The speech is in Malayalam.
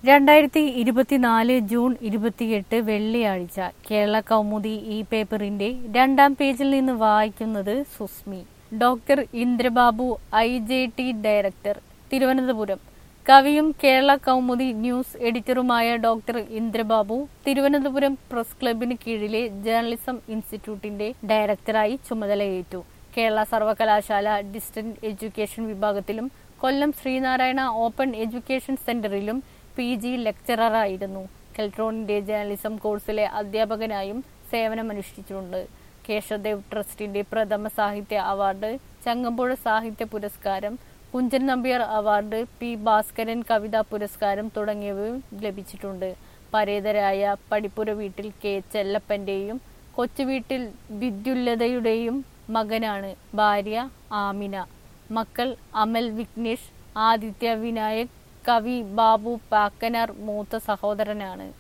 രണ്ടായിരത്തി ഇരുപത്തിനാല് ജൂൺ ഇരുപത്തിയെട്ട് വെള്ളിയാഴ്ച കേരള കൗമുദി ഈ പേപ്പറിന്റെ രണ്ടാം പേജിൽ നിന്ന് വായിക്കുന്നത് Susmi doctor Indrababu I J T director Thiruvananthapuram കവിയും കേരള കൗമുദി ന്യൂസ് എഡിറ്ററുമായ ഡോക്ടർ ഇന്ദ്രബാബു തിരുവനന്തപുരം പ്രസ് ക്ലബിന് കീഴിലെ ജേർണലിസം ഇൻസ്റ്റിറ്റ്യൂട്ടിന്റെ ഡയറക്ടറായി ചുമതലയേറ്റു കേരള സർവകലാശാല ഡിസ്റ്റന്റ് എഡ്യൂക്കേഷൻ വിഭാഗത്തിലും കൊല്ലം ശ്രീനാരായണ ഓപ്പൺ എഡ്യൂക്കേഷൻ സെന്ററിലും പി ജി ലെക്ചററായിരുന്നു കെൽട്രോണിന്റെ ജേർണലിസം കോഴ്സിലെ അധ്യാപകനായും സേവനമനുഷ്ഠിച്ചിട്ടുണ്ട് കേശവദേവ് ട്രസ്റ്റിന്റെ പ്രഥമ സാഹിത്യ അവാർഡ് ചങ്ങമ്പുഴ സാഹിത്യ പുരസ്കാരം കുഞ്ചൻ നമ്പ്യാർ അവാർഡ് പി ഭാസ്കരൻ കവിതാ പുരസ്കാരം തുടങ്ങിയവയും ലഭിച്ചിട്ടുണ്ട് പരേതരായ പടിപ്പുര വീട്ടിൽ കെ ചെല്ലപ്പന്റെയും കൊച്ചുവീട്ടിൽ വിദ്യുല്ലതയുടെയും മകനാണ് ഭാര്യ ആമിന മക്കൾ അമൽ വിഘ്നേഷ് ആദിത്യ വിനായക് കവി ബാബു പാക്കനാർ മൂത്ത സഹോദരനാണ്